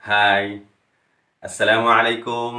hi അസ്സലാമു അലൈക്കും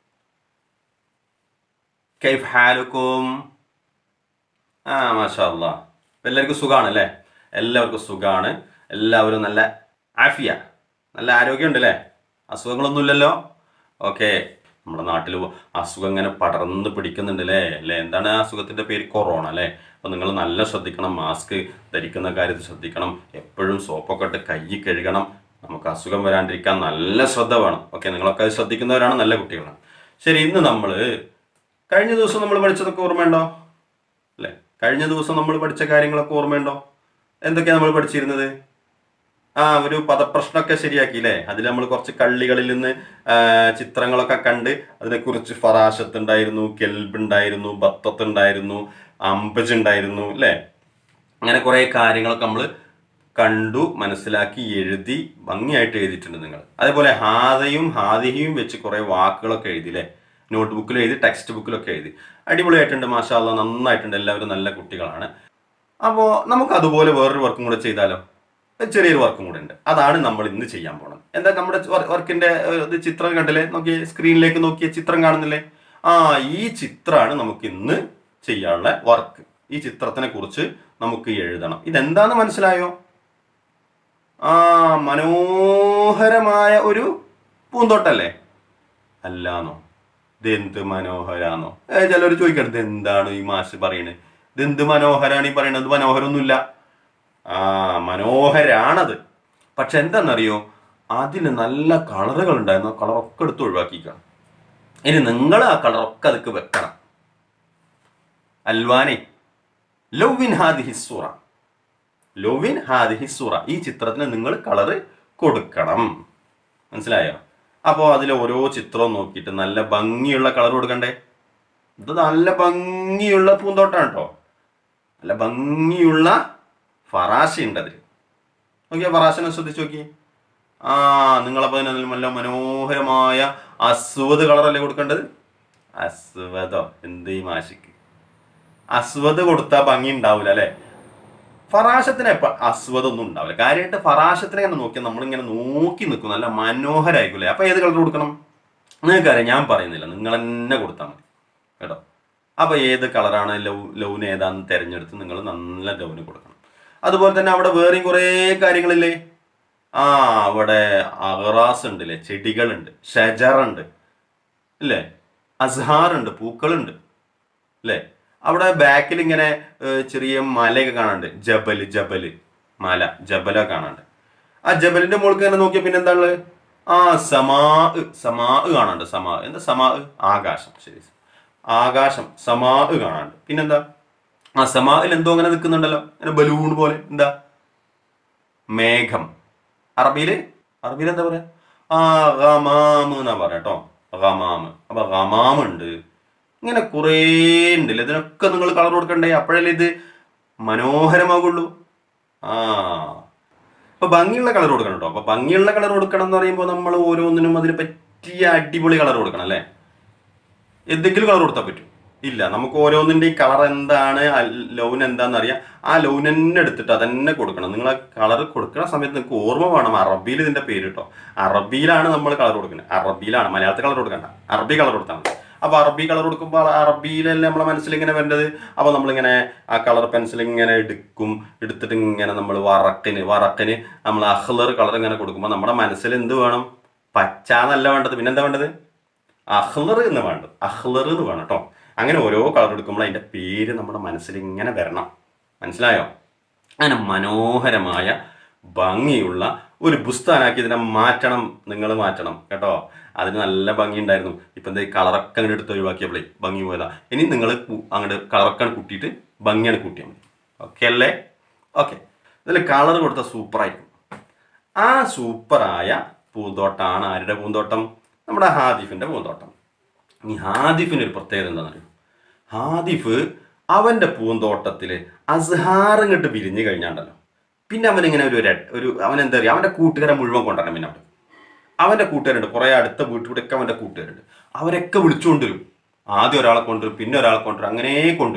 കൈഫ് ഹാലുക്കും ആ മാഷാ അല്ലാ എല്ലാവർക്കും സുഖമാണ് അല്ലേ എല്ലാവർക്കും സുഖമാണ് എല്ലാവരും നല്ല ആഫിയ നല്ല ആരോഗ്യമുണ്ട് അല്ലേ അസുഖങ്ങളൊന്നുമില്ലല്ലോ ഓക്കെ നമ്മുടെ നാട്ടിൽ അസുഖം ഇങ്ങനെ പടർന്ന് പിടിക്കുന്നുണ്ട് അല്ലേ അല്ലേ എന്താണ് ആ അസുഖത്തിൻ്റെ പേര് കൊറോണ അല്ലേ അപ്പോൾ നിങ്ങൾ നല്ല ശ്രദ്ധിക്കണം മാസ്ക് ധരിക്കുന്ന കാര്യത്തിൽ ശ്രദ്ധിക്കണം എപ്പോഴും സോപ്പൊക്കെ ഇട്ട് കൈ കഴുകണം നമുക്ക് അസുഖം വരാണ്ടിരിക്കാൻ നല്ല ശ്രദ്ധ വേണം ഓക്കെ നിങ്ങളൊക്കെ അത് ശ്രദ്ധിക്കുന്നവരാണ് നല്ല കുട്ടികളാണ് ശരി ഇന്ന് നമ്മൾ കഴിഞ്ഞ ദിവസം നമ്മൾ പഠിച്ചതൊക്കെ ഓർമ്മയുണ്ടോ അല്ലേ കഴിഞ്ഞ ദിവസം നമ്മൾ പഠിച്ച കാര്യങ്ങളൊക്കെ ഓർമ്മയുണ്ടോ എന്തൊക്കെയാണ് നമ്മൾ പഠിച്ചിരുന്നത് ആ ഒരു പദപ്രശ്നമൊക്കെ ശരിയാക്കി അല്ലേ അതിൽ നമ്മൾ കുറച്ച് കള്ളികളിൽ നിന്ന് ആ, ചിത്രങ്ങളൊക്കെ കണ്ട് അതിനെക്കുറിച്ച് ഫറാശത്ത് ഉണ്ടായിരുന്നു കെൽബ് ഉണ്ടായിരുന്നു ബത്തത്ത് ഉണ്ടായിരുന്നു അമ്പജ് ഉണ്ടായിരുന്നു അല്ലേ അങ്ങനെ കുറേ കാര്യങ്ങളൊക്കെ നമ്മൾ കണ്ടു മനസ്സിലാക്കി എഴുതി ഭംഗിയായിട്ട് എഴുതിയിട്ടുണ്ട് നിങ്ങൾ അതേപോലെ ഹാദയും ഹാദിഹിയും വെച്ച് കുറേ വാക്കുകളൊക്കെ എഴുതി അല്ലേ നോട്ട്ബുക്കിൽ എഴുതി ടെക്സ്റ്റ് ബുക്കിലൊക്കെ എഴുതി അടിപൊളിയായിട്ടുണ്ട് മാഷാ അല്ലാ നന്നായിട്ടുണ്ട് എല്ലാവരും നല്ല കുട്ടികളാണ് അപ്പോൾ നമുക്ക് അതുപോലെ വേറൊരു വർക്കും കൂടെ ചെയ്താലോ ഒരു ചെറിയൊരു വർക്കും കൂടെ ഉണ്ട് അതാണ് നമ്മൾ ഇന്ന് ചെയ്യാൻ പോണത് എന്താ നമ്മുടെ വർക്കിന്റെ ഇത് ചിത്രം കണ്ടില്ലേ നോക്കിയേ സ്ക്രീനിലേക്ക് നോക്കിയ ചിത്രം കാണുന്നില്ലേ ആ ഈ ചിത്രമാണ് നമുക്ക് ഇന്ന് ചെയ്യാനുള്ള വർക്ക് ഈ ചിത്രത്തിനെ കുറിച്ച് നമുക്ക് എഴുതണം ഇതെന്താന്ന് മനസ്സിലായോ ആ മനോഹരമായ ഒരു പൂന്തോട്ടല്ലേ അല്ലാന്നോ ഇതെന്ത് മനോഹരാന്നോ ഏ ചിലർ ചോദിക്കണം ഇത് എന്താണ് ഈ മാഷ് പറയണത് ഇതെന്ത് മനോഹരാണ് ഈ പറയണത് മനോഹരമൊന്നുമില്ല ആ മനോഹരാണത് പക്ഷെ എന്താണെന്നറിയോ അതിൽ നല്ല കളറുകൾ ഉണ്ടായിരുന്നു ആ കളറൊക്കെ എടുത്ത് ഒഴിവാക്കിക്കണം ഇനി നിങ്ങൾ ആ കളറൊക്കെ അതൊക്കെ വെക്കണം അൽവാനെ ലൗവിൻ ഹാദി ഹിസ്സൂറ ലൗവിൻ ഹാദി ഹിസ്സൂറ ഈ ചിത്രത്തിന് നിങ്ങൾ കളറ് കൊടുക്കണം മനസ്സിലായോ അപ്പോൾ അതിൽ ഓരോ ചിത്രവും നോക്കിയിട്ട് നല്ല ഭംഗിയുള്ള കളർ കൊടുക്കണ്ടേ ഇത് നല്ല ഭംഗിയുള്ള പൂന്തോട്ടമാണ് കേട്ടോ നല്ല ഭംഗിയുള്ള ഫറാശ ഉണ്ട് അതിൽ നോക്കിയാ ഫറാശനെ ശ്രദ്ധിച്ചു നോക്കി ആ നിങ്ങളപ്പോൾ അതിന് നല്ല മനോഹരമായ അസ്വദ് കളറല്ലേ കൊടുക്കേണ്ടത് അസ്വദോ എന്ത് ഈ മാഷിക്ക് അസ്വദ് കൊടുത്താൽ ഭംഗി ഉണ്ടാവില്ല അല്ലേ ഫറാശത്തിന് എപ്പ അസ്വദൊന്നും ഉണ്ടാവില്ല കാര്യമായിട്ട് ഫറാശത്തിനെ ഇങ്ങനെ നോക്കിയാൽ നമ്മളിങ്ങനെ നോക്കി നിൽക്കും നല്ല മനോഹരമായിരിക്കും അപ്പൊ ഏത് കളർ കൊടുക്കണം നിങ്ങൾക്കറിയാം ഞാൻ പറയുന്നില്ല നിങ്ങൾ തന്നെ കൊടുത്താൽ മതി കേട്ടോ അപ്പൊ ഏത് കളറാണ് ലവ് ലൗന് ഏതാന്ന് തിരഞ്ഞെടുത്ത് നിങ്ങൾ നല്ല ലൗന് കൊടുക്കണം അതുപോലെ തന്നെ അവിടെ വേറെയും കുറേ കാര്യങ്ങളില്ലേ ആ അവിടെ അഹറാസ് ഉണ്ട് അല്ലേ ചെടികളുണ്ട് ഷജറുണ്ട് ഇല്ലേ അസ്ഹാർ ഉണ്ട് പൂക്കളുണ്ട് അല്ലേ അവിടെ ബാക്കിൽ ഇങ്ങനെ ഏർ, ചെറിയ മലയൊക്കെ കാണാനുണ്ട് ജബല് ജബല് മല ജബല കാണാനുണ്ട് ആ ജബലിന്റെ മുകൾക്ക് തന്നെ നോക്കിയാൽ പിന്നെ എന്താ ഉള്ളത് ആ സമാ സമാ കാണാനുണ്ട് സമാ എന്താ സമാ ആകാശം ശരി ആകാശം സമാ കാണാനുണ്ട് പിന്നെന്താ ആ സമായിൽ എന്തോ അങ്ങനെ നിൽക്കുന്നുണ്ടല്ലോ അങ്ങനെ ബലൂൺ പോലെ എന്താ മേഘം അറബിയില് അറബിയിൽ എന്താ പറയാ ആ ഗമാമ് എന്നാ പറയാ കേട്ടോ ഗമാമ് അപ്പൊ ഗമാമ് ഉണ്ട് ഇങ്ങനെ കുറേ ഉണ്ടല്ലേ ഇതിനൊക്കെ നിങ്ങൾ കളർ കൊടുക്കണ്ടേ അപ്പോഴല്ലേ ഇത് മനോഹരമാകുള്ളൂ ആ അപ്പൊ ഭംഗിയുള്ള കളർ കൊടുക്കണം കേട്ടോ അപ്പൊ ഭംഗിയുള്ള കളർ കൊടുക്കണം എന്ന് പറയുമ്പോൾ നമ്മൾ ഓരോന്നിനും അതിന് പറ്റിയ അടിപൊളി കളർ കൊടുക്കണം അല്ലേ എന്തെങ്കിലും കളർ കൊടുത്താൽ പറ്റും ഇല്ല നമുക്ക് ഓരോന്നിന്റെ ഈ കളർ എന്താണ് ലൗൻ എന്താണെന്ന് അറിയാം ആ ലൗൻ തന്നെ എടുത്തിട്ട് അതന്നെ കൊടുക്കണം നിങ്ങൾ ആ കളർ കൊടുക്കുന്ന സമയത്ത് നിങ്ങൾക്ക് ഓർമ്മ വേണം അറബിയിൽ ഇതിന്റെ പേര് കേട്ടോ അറബിയിലാണ് നമ്മൾ കളർ കൊടുക്കുന്നത് അറബിയിലാണ് മലയാളത്തിൽ കളർ കൊടുക്കണ്ട അറബി കളർ കൊടുത്താൽ മതി അപ്പൊ അറബി കളർ കൊടുക്കുമ്പോൾ അറബിയിലല്ലേ നമ്മളെ മനസ്സിൽ ഇങ്ങനെ വരേണ്ടത് അപ്പൊ നമ്മളിങ്ങനെ ആ കളർ പെൻസിൽ ഇങ്ങനെ എടുക്കും എടുത്തിട്ട് ഇങ്ങനെ നമ്മൾ വറക്കിന് വറക്കിന് നമ്മൾ അഹ്ലർ കളർ ഇങ്ങനെ കൊടുക്കുമ്പോൾ നമ്മുടെ മനസ്സിൽ എന്ത് വേണം പച്ച എന്നല്ല വേണ്ടത് പിന്നെന്താ വേണ്ടത് അഹ്ലർ എന്ന് വേണ്ടത് അഹ്ലർ എന്ന് വേണം കേട്ടോ അങ്ങനെ ഓരോ കളർ എടുക്കുമ്പോൾ അതിന്റെ പേര് നമ്മുടെ മനസ്സിൽ ഇങ്ങനെ വരണം മനസ്സിലായോ അങ്ങനെ മനോഹരമായ ഭംഗിയുള്ള ഒരു പുസ്തകനാക്കി ഇതിനെ മാറ്റണം നിങ്ങൾ മാറ്റണം കേട്ടോ അതിന് നല്ല ഭംഗി ഉണ്ടായിരുന്നു ഇപ്പം എന്താ ഈ കളറൊക്കെ അങ്ങോട്ട് എടുത്ത് ഒഴിവാക്കിയപ്പോഴേ ഭംഗി പോയതാ ഇനി നിങ്ങൾ അങ്ങോട്ട് കളറൊക്കെ കൂട്ടിയിട്ട് ഭംഗിയാണ് കൂട്ടിയാൽ മതി ഓക്കെ അല്ലേ ഓക്കെ ഇതിൽ കളർ കൊടുത്ത സൂപ്പറായിരിക്കും ആ സൂപ്പറായ പൂന്തോട്ടമാണ് ആരുടെ പൂന്തോട്ടം നമ്മുടെ ഹാദിഫിന്റെ പൂന്തോട്ടം ഈ ഹാദിഫിന് ഒരു പ്രത്യേകത എന്താണെന്നറിയോ ഹാദിഫ് അവന്റെ പൂന്തോട്ടത്തിൽ അസ്ഹാർ ഇങ്ങോട്ട് വിരിഞ്ഞു കഴിഞ്ഞാണ്ടല്ലോ പിന്നെ അവൻ ഇങ്ങനെ ഒരു ര- ഒരു അവൻ എന്താ പറയുക അവന്റെ കൂട്ടുകാരെ മുഴുവൻ കൊണ്ടുവരണം പിന്നെ അവിടെ അവന്റെ കൂട്ടുകാരുണ്ട് കുറെ അടുത്ത വീട്ടിലൂടെയൊക്കെ അവന്റെ കൂട്ടുകാരുണ്ട് അവരൊക്കെ വിളിച്ചുകൊണ്ടുവരും ആദ്യം ഒരാളെ കൊണ്ടുവരും പിന്നെ ഒരാളെ കൊണ്ടുവരും അങ്ങനെ കൊണ്ടുവരും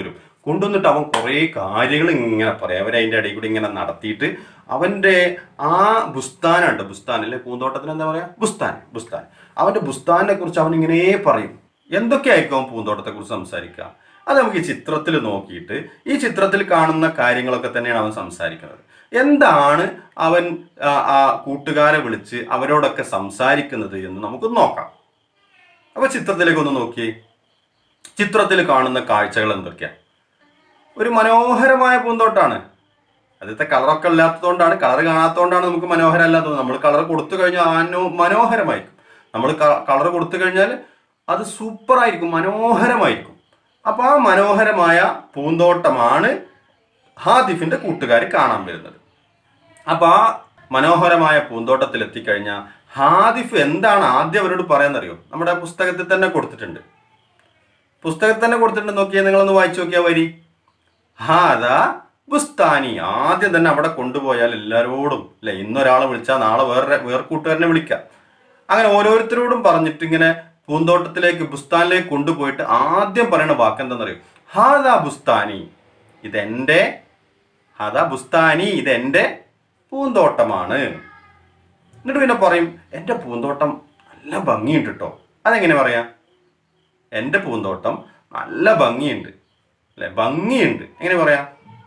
കൊണ്ടുവന്നിട്ട് അവൻ കുറേ കാര്യങ്ങൾ ഇങ്ങനെ പറയാം അവൻ അതിൻ്റെ ഇടയിൽ കൂടി ഇങ്ങനെ നടത്തിയിട്ട് അവൻ്റെ ആ ബുസ്താനുണ്ട് ബുസ്താൻ അല്ലേ പൂന്തോട്ടത്തിന് എന്താ പറയാ ബുസ്താൻ ബുസ്താൻ അവൻ്റെ ബുസ്താനെ കുറിച്ച് അവൻ ഇങ്ങനെ പറയും എന്തൊക്കെയായിരിക്കും അവൻ പൂന്തോട്ടത്തെ കുറിച്ച് സംസാരിക്കുക അത് നമുക്ക് ഈ ചിത്രത്തിൽ നോക്കിയിട്ട് ഈ ചിത്രത്തിൽ കാണുന്ന കാര്യങ്ങളൊക്കെ തന്നെയാണ് അവൻ സംസാരിക്കുന്നത് എന്താണ് അവൻ ആ, ആ കൂട്ടുകാരെ വിളിച്ച് അവരോടൊക്കെ സംസാരിക്കുന്നത് എന്ന് നമുക്ക് നോക്കാം അപ്പൊ ചിത്രത്തിലേക്ക് ഒന്ന് നോക്കിയേ ചിത്രത്തിൽ കാണുന്ന കാഴ്ചകൾ എന്തൊക്കെയാ ഒരു മനോഹരമായ പൂന്തോട്ടാണ് ആദ്യത്തെ കളറൊക്കെ ഇല്ലാത്തതുകൊണ്ടാണ് കളർ കാണാത്തതുകൊണ്ടാണ് നമുക്ക് മനോഹരം അല്ലാത്തത് നമ്മൾ കളർ കൊടുത്തു കഴിഞ്ഞാൽ ആനോ മനോഹരമായിരിക്കും നമ്മൾ കളർ കൊടുത്തു കഴിഞ്ഞാൽ അത് സൂപ്പർ ആയിരിക്കും മനോഹരമായിരിക്കും അപ്പൊ ആ മനോഹരമായ പൂന്തോട്ടമാണ് ഹാദിഫിന്റെ കൂട്ടുകാർ കാണാൻ വരുന്നത് അപ്പൊ ആ മനോഹരമായ പൂന്തോട്ടത്തിൽ എത്തിക്കഴിഞ്ഞാൽ ഹാദിഫ് എന്താണ് ആദ്യം അവരോട് പറയാന്നറിയോ നമ്മുടെ പുസ്തകത്തിൽ തന്നെ കൊടുത്തിട്ടുണ്ട് പുസ്തകത്തിൽ തന്നെ കൊടുത്തിട്ടുണ്ട് നോക്കിയാൽ നിങ്ങളൊന്ന് വായിച്ചു നോക്കിയാൽ വരി ഹാദ ബുസ്താനി ആദ്യം തന്നെ അവിടെ കൊണ്ടുപോയാൽ എല്ലാവരോടും അല്ലെ ഇന്നൊരാളെ വിളിച്ചാൽ നാളെ വേറെ വേറെ കൂട്ടുകാരനെ വിളിക്കാം അങ്ങനെ ഓരോരുത്തരോടും പറഞ്ഞിട്ട് ഇങ്ങനെ പൂന്തോട്ടത്തിലേക്ക് ബുസ്താനിലേക്ക് കൊണ്ടുപോയിട്ട് ആദ്യം പറയുന്ന വാക്ക് എന്താണെന്നറിയോ ഹാദാ ബുസ്താനി ഇതെന്റെ ഹാദാ ബുസ്താനി ഇതെന്റെ പൂന്തോട്ടമാണ് എന്നിട്ട് പിന്നെ പറയും എൻ്റെ പൂന്തോട്ടം നല്ല ഭംഗിയുണ്ട് കേട്ടോ അതെങ്ങനെ പറയാം എൻ്റെ പൂന്തോട്ടം നല്ല ഭംഗിയുണ്ട് അല്ലെ ഭംഗിയുണ്ട് എങ്ങനെ പറയാം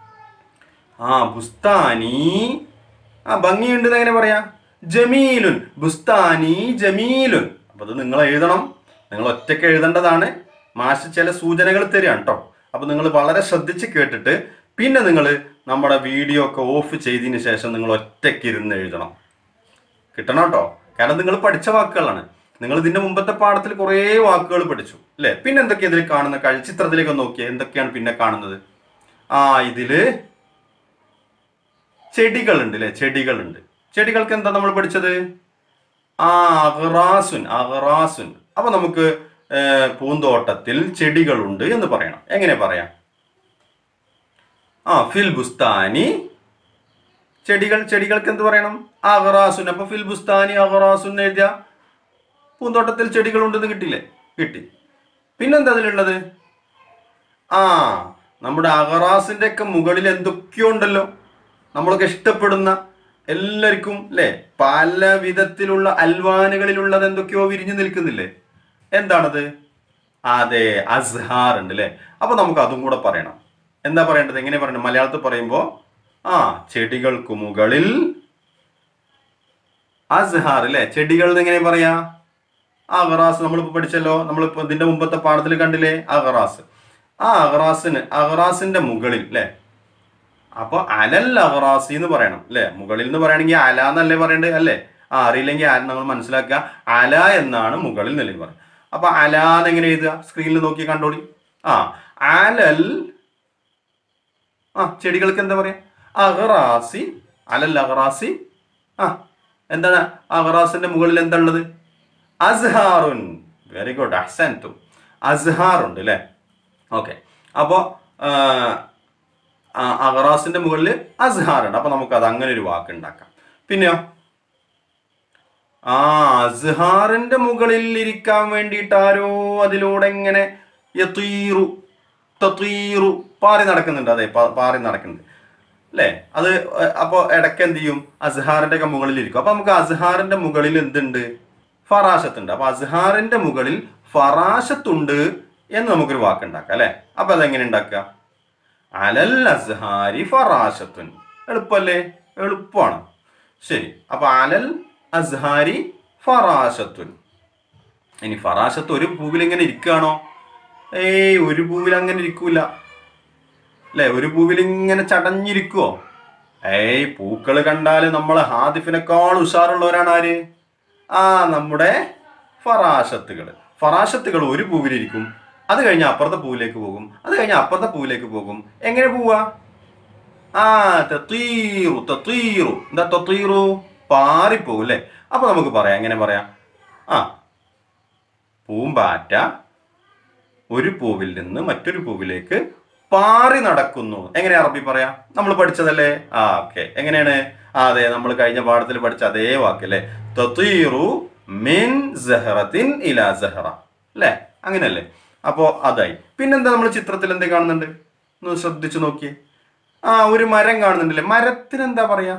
ആ ബുസ്താനി ആ ഭംഗിയുണ്ട് എന്ന് എങ്ങനെ പറയാം ജമീലുൻ ബുസ്താനി ജമീലുൻ അപ്പൊ അത് നിങ്ങൾ എഴുതണം നിങ്ങൾ ഒറ്റയ്ക്ക് എഴുതേണ്ടതാണ് മാഷ് ചില സൂചനകൾ തരികയാണ് കേട്ടോ അപ്പൊ നിങ്ങൾ വളരെ ശ്രദ്ധിച്ച് കേട്ടിട്ട് പിന്നെ നിങ്ങൾ നമ്മുടെ വീഡിയോ ഒക്കെ ഓഫ് ചെയ്തതിന് ശേഷം നിങ്ങൾ ഒറ്റയ്ക്ക് ഇരുന്ന് എഴുതണം കിട്ടണം കേട്ടോ കാരണം നിങ്ങൾ പഠിച്ച വാക്കുകളാണ് നിങ്ങൾ ഇതിന്റെ മുമ്പത്തെ പാഠത്തിൽ കുറേ വാക്കുകൾ പഠിച്ചു അല്ലേ പിന്നെ എന്തൊക്കെയാ ഇതിൽ കാണുന്ന കാഴ്ച ചിത്രത്തിലേക്ക് ഒന്ന് നോക്കിയേ എന്തൊക്കെയാണ് പിന്നെ കാണുന്നത് ആ ഇതില് ചെടികളുണ്ട് അല്ലെ ചെടികളുണ്ട് ചെടികൾക്ക് എന്താ നമ്മൾ പഠിച്ചത് ആ അഹ്റാസുൻ അഹ്റാസുൻ അപ്പൊ നമുക്ക് ഏർ, പൂന്തോട്ടത്തിൽ ചെടികളുണ്ട് എന്ന് പറയണം എങ്ങനെ പറയാം ആ ഫിൽ ബുസ്താനി ചെടികൾ ചെടികൾക്ക് എന്ത് പറയണം അഹ്റാസുൻ അപ്പൊ ഫിൽ ബുസ്താനി അഹ്റാസുൻ എന്ന് എഴുതിയ പൂന്തോട്ടത്തിൽ ചെടികളുണ്ടെന്ന് കിട്ടിയില്ലേ കിട്ടി പിന്നെന്താ അതിലുള്ളത് ആ നമ്മുടെ അഹറാസിന്റെ ഒക്കെ മുകളിൽ എന്തൊക്കെയോ ഉണ്ടല്ലോ നമ്മളൊക്കെ ഇഷ്ടപ്പെടുന്ന എല്ലാവർക്കും അല്ലേ പല വിധത്തിലുള്ള അൽവാനുകളിലുള്ളത് എന്തൊക്കെയോ വിരിഞ്ഞു നിൽക്കുന്നില്ലേ എന്താണത് അതെ അസ്ഹാർ ഉണ്ട് അല്ലേ അപ്പൊ നമുക്ക് അതും കൂടെ പറയണം എന്താ പറയേണ്ടത് എങ്ങനെ പറയണം മലയാളത്തിൽ പറയുമ്പോ ആ ചെടികൾക്ക് മുകളിൽ അസ്ഹാർ അല്ലേ ചെടികൾ എങ്ങനെ പറയാ അഹറാസ് നമ്മളിപ്പോ പഠിച്ചല്ലോ നമ്മളിപ്പോ ഇതിന്റെ മുമ്പത്തെ പാഠത്തിൽ കണ്ടില്ലേ അഹറാസ് ആ അഹറാസിന് അഹറാസിന്റെ മുകളിൽ അല്ലേ അപ്പൊ അലൽ അഹറാസി എന്ന് പറയണം അല്ലെ മുകളിൽ എന്ന് പറയുകയാണെങ്കിൽ അല എന്നല്ലേ പറയണ്ടത് അല്ലേ ആ അറിയില്ലെങ്കിൽ അല നമ്മൾ മനസ്സിലാക്കുക അല എന്നാണ് മുകളിൽ നിലയിൽ പറയുന്നത് അപ്പൊ അല എന്നെങ്ങനെ എഴുതുക സ്ക്രീനിൽ നോക്കി കണ്ടോളി ആ അലൽ ആ ചെടികൾക്ക് എന്താ പറയാ അഹറാസി അലൽ അഹറാസി ആ എന്താണ് അഹറാസിന്റെ മുകളിൽ എന്താ ഉള്ളത് അസ്ഹാറുൻ വെരി ഗുഡ് അഹ്സൻ ടു അസ്ഹാർ ഉണ്ട് അല്ലേ ഓക്കെ അപ്പോൾ അഹറാസിന്റെ മുകളിൽ അസ്ഹാർ ഉണ്ട് അപ്പൊ നമുക്ക് അത് അങ്ങനെ ഒരു വാക്ക് ഉണ്ടാക്കാം പിന്നെയോ ആ അസ്ഹാറിന്റെ മുകളിൽ ഇരിക്കാൻ വേണ്ടിയിട്ട് ആരോ അതിലൂടെ ഇങ്ങനെ യതീറു തതീറു പാറി നടക്കുന്നുണ്ട് അതെ പാ- പാറി നടക്കുന്നുണ്ട് അല്ലേ അത് അപ്പോൾ ഇടയ്ക്ക് എന്ത് ചെയ്യും അസ്ഹാറിന്റെ ഒക്കെ മുകളിൽ ഇരിക്കും അപ്പൊ നമുക്ക് അസ്ഹാറിന്റെ മുകളിൽ എന്തുണ്ട് ഫറാശത്തുണ്ട് അപ്പൊ അസ്ഹാറിന്റെ മുകളിൽ ഫറാശത്തുണ്ട് എന്ന് നമുക്കൊരു വാക്ക് ഉണ്ടാക്കാം അല്ലെ അപ്പൊ അതെങ്ങനെ ഉണ്ടാക്കുക അലൽ അസ്ഹാരി ഫറാശത്തുൻ എളുപ്പല്ലേ എളുപ്പമാണ് ശരി അപ്പൊ അലൽ അസ്ഹാരി ഫറാശത്തുൻ ഇനി ഫറാശത്ത് ഒരു പൂവിൽ ഇങ്ങനെ ഇരിക്കുകയാണോ ഏയ് ഒരു പൂവിൽ അങ്ങനെ ഇരിക്കൂല അല്ലെ ഒരു പൂവിൽ ഇങ്ങനെ ചടഞ്ഞിരിക്കുവോ ഏയ് പൂക്കൾ കണ്ടാല് നമ്മളെ ഹാദിഫിനേക്കാൾ ഉഷാറുള്ളവരാണ് ആര് ആ നമ്മുടെ ഫറാശത്തുകൾ ഫറാശത്തുകൾ ഒരു പൂവിലിരിക്കും അത് കഴിഞ്ഞ് അപ്പുറത്തെ പൂവിലേക്ക് പോകും അത് കഴിഞ്ഞ് അപ്പുറത്തെ പൂവിലേക്ക് പോകും എങ്ങനെ പോവാ ആ തത്തീറു തത്തീറു എന്താ തത്തീറു പാറിപ്പോകും അല്ലേ അപ്പൊ നമുക്ക് പറയാം എങ്ങനെ പറയാം ആ പൂമ്പാറ്റ ഒരു പൂവിൽ നിന്ന് മറ്റൊരു പൂവിലേക്ക് പാറി നടക്കുന്നു എങ്ങനെ അറബി പറയാം നമ്മൾ പഠിച്ചതല്ലേ ആ ഓക്കെ എങ്ങനെയാണ് ആ അതെ നമ്മൾ കഴിഞ്ഞ പാഠത്തിൽ പഠിച്ച അതേ വാക്കല്ലേ തത്തീറു മിൻ സഹറത്തിൻ ഇലാ സഹറ അല്ലേ അങ്ങനെയല്ലേ അപ്പോ അതായി പിന്നെന്താ നമ്മൾ ചിത്രത്തിൽ എന്ത് കാണുന്നുണ്ട് ഒന്ന് ശ്രദ്ധിച്ചു നോക്കിയേ ആ ഒരു മരം കാണുന്നുണ്ടല്ലേ മരത്തിന് എന്താ പറയാ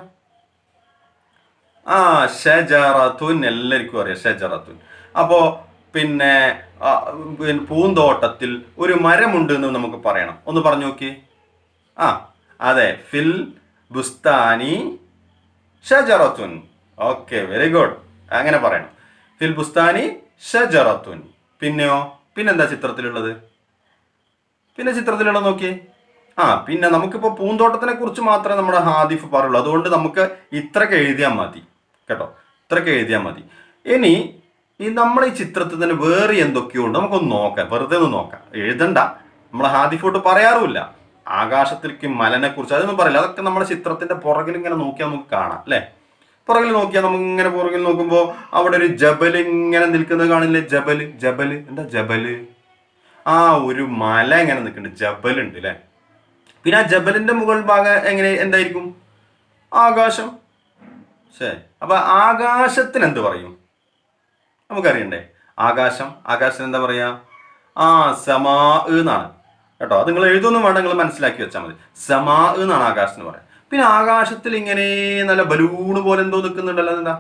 ആ ഷജറത്തുൻ എല്ലാവർക്കും അറിയാം ഷജറത്തുൻ അപ്പോ പിന്നെ ആ, പിന്നെ പൂന്തോട്ടത്തിൽ ഒരു മരമുണ്ട് എന്ന് നമുക്ക് പറയണം ഒന്ന് പറഞ്ഞു നോക്കിയേ ആ അതെ ഫിൽ ബുസ്താനി ഷജറത്തുൻ ഓക്കെ വെരി ഗുഡ് അങ്ങനെ പറയണം ഫിൽ ബുസ്താനി ഷജറത്തുൻ പിന്നെയോ പിന്നെന്താ ചിത്രത്തിലുള്ളത് പിന്നെ ചിത്രത്തിലുള്ള നോക്കിയേ ആ പിന്നെ നമുക്കിപ്പോൾ പൂന്തോട്ടത്തിനെ കുറിച്ച് മാത്രമേ നമ്മുടെ ഹാദിഫ് പറയുള്ളൂ അതുകൊണ്ട് നമുക്ക് ഇത്രക്ക് എഴുതിയാൽ മതി കേട്ടോ ഇത്രക്ക് എഴുതിയാൽ മതി ഇനി ഈ നമ്മൾ ഈ ചിത്രത്തിൽ തന്നെ വേറെ എന്തൊക്കെയോ ഉണ്ട് നമുക്കൊന്ന് നോക്കാം വെറുതെ ഒന്ന് നോക്കാം എഴുതണ്ട നമ്മൾ ഹാദിഫോട്ട് പറയാറുമില്ല ആകാശത്തിലേക്ക് മലനെ കുറിച്ച് അതൊന്നും പറയില്ല അതൊക്കെ നമ്മുടെ ചിത്രത്തിന്റെ പുറകിൽ ഇങ്ങനെ നോക്കിയാൽ നമുക്ക് കാണാം അല്ലേ പുറകിൽ നോക്കിയാൽ നമുക്ക് ഇങ്ങനെ പുറകിൽ നോക്കുമ്പോൾ അവിടെ ഒരു ജബൽ ഇങ്ങനെ നിൽക്കുന്നത് കാണില്ലേ ജബൽ ജബൽ എന്താ ജബല് ആ ഒരു മല എങ്ങനെ നിൽക്കുന്നുണ്ട് ജബൽ ഉണ്ട് അല്ലേ പിന്നെ ആ ജബലിന്റെ മുകൾ ഭാഗം എങ്ങനെ എന്തായിരിക്കും ആകാശം ശരി അപ്പൊ ആകാശത്തിന് എന്ത് പറയും നമുക്കറിയണ്ടേ ആകാശം ആകാശത്തിന് എന്താ പറയാ ആ സമാ എന്നാണ് കേട്ടോ അത് നിങ്ങൾ എഴുതൊന്നും വേണ്ട നിങ്ങൾ മനസ്സിലാക്കി വെച്ചാൽ മതി സമാ എന്നാണ് ആകാശത്തിന് പറയാം പിന്നെ ആകാശത്തിൽ ഇങ്ങനെ നല്ല ബലൂണ് പോലെ എന്തോ നിൽക്കുന്നുണ്ടല്ലോ എന്താ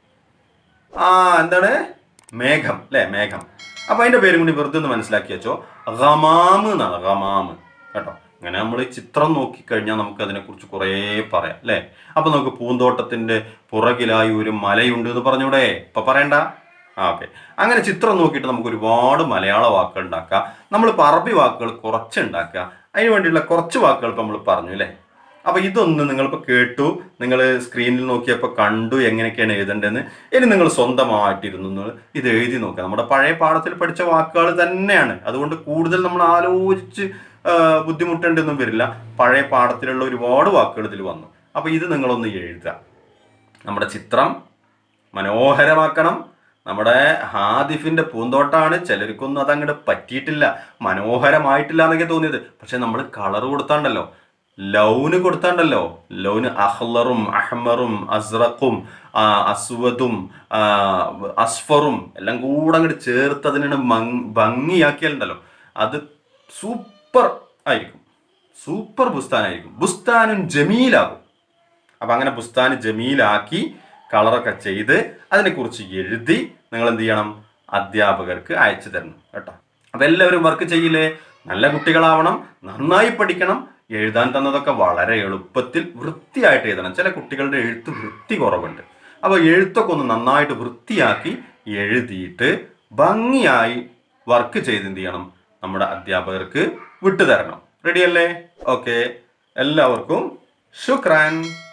ആ എന്താണ് മേഘം അല്ലേ മേഘം അപ്പൊ അതിന്റെ പേരും കൂടി വെറുതെ ഒന്ന് മനസ്സിലാക്കി വെച്ചോ ഗമാമ് എന്നാണ് ഗമാമ് കേട്ടോ അങ്ങനെ നമ്മൾ ഈ ചിത്രം നോക്കിക്കഴിഞ്ഞാൽ നമുക്ക് അതിനെക്കുറിച്ച് കുറേ പറയാം അല്ലേ അപ്പൊ നമുക്ക് പൂന്തോട്ടത്തിന്റെ പുറകിലായി ഒരു മലയുണ്ട് എന്ന് പറഞ്ഞൂടെ ഇപ്പൊ പറയണ്ട ആ ഓക്കെ അങ്ങനെ ചിത്രം നോക്കിയിട്ട് നമുക്ക് ഒരുപാട് മലയാള വാക്കുകൾ ഉണ്ടാക്കാം നമ്മൾ അറബി വാക്കുകൾ കുറച്ച് ഉണ്ടാക്കുക അതിന് വേണ്ടിയുള്ള കുറച്ച് വാക്കുകൾ ഇപ്പൊ നമ്മൾ പറഞ്ഞു അല്ലേ അപ്പൊ ഇതൊന്ന് നിങ്ങളിപ്പോൾ കേട്ടു നിങ്ങൾ സ്ക്രീനിൽ നോക്കിയപ്പോൾ കണ്ടു എങ്ങനെയൊക്കെയാണ് എഴുതേണ്ടതെന്ന് ഇനി നിങ്ങൾ സ്വന്തമായിട്ടിരുന്നു ഒന്ന് ഇത് എഴുതി നോക്കുക നമ്മുടെ പഴയ പാഠത്തിൽ പഠിച്ച വാക്കുകൾ തന്നെയാണ് അതുകൊണ്ട് കൂടുതൽ നമ്മൾ ആലോചിച്ച് ആ, ബുദ്ധിമുട്ടേണ്ടൊന്നും വരില്ല പഴയ പാഠത്തിലുള്ള ഒരുപാട് വാക്കുകൾ ഇതിൽ വന്നു അപ്പൊ ഇത് നിങ്ങളൊന്ന് എഴുതുക നമ്മുടെ ചിത്രം മനോഹരമാക്കണം നമ്മുടെ ഹാദിഫിന്റെ പൂന്തോട്ടാണ് ചിലർക്കൊന്നും അത് അങ്ങോട്ട് പറ്റിയിട്ടില്ല മനോഹരമായിട്ടില്ല എന്നൊക്കെ തോന്നിയത് പക്ഷെ നമ്മൾ കളർ കൊടുത്താണ്ടല്ലോ ലൗന് കൊടുത്താണ്ടല്ലോ ലൗന് അഹ്ലറും അഹ്മറും അസ്റഖും ആ, അസ്വദും ആ, അസ്ഫറും എല്ലാം കൂടെ അങ്ങോട്ട് ചേർത്ത് അതിനെ മങ്- ഭംഗിയാക്കിയാലുണ്ടല്ലോ അത് സൂപ്പർ ആയിരിക്കും സൂപ്പർ ബുസ്താനായിരിക്കും ബുസ്താനും ജമീലാകും അപ്പൊ അങ്ങനെ ബുസ്താൻ ജമീലാക്കി കളറൊക്കെ ചെയ്ത് അതിനെക്കുറിച്ച് എഴുതി നിങ്ങൾ എന്ത് ചെയ്യണം അധ്യാപകർക്ക് അയച്ചു തരണം കേട്ടോ അപ്പൊ എല്ലാവരും വർക്ക് ചെയ്യില്ലേ നല്ല കുട്ടികളാവണം നന്നായി പഠിക്കണം എഴുതാൻ തന്നതൊക്കെ വളരെ എളുപ്പത്തിൽ വൃത്തിയായിട്ട് എഴുതണം ചില കുട്ടികളുടെ എഴുത്ത് വൃത്തി കുറവുണ്ട് അപ്പൊ എഴുത്തൊക്കെ ഒന്ന് നന്നായിട്ട് വൃത്തിയാക്കി എഴുതിയിട്ട് ഭംഗിയായി വർക്ക് ചെയ്ത് എന്ത് ചെയ്യണം നമ്മുടെ അധ്യാപകർക്ക് വിട്ടുതരണം റെഡിയല്ലേ ഓക്കെ എല്ലാവർക്കും ശുക്രാൻ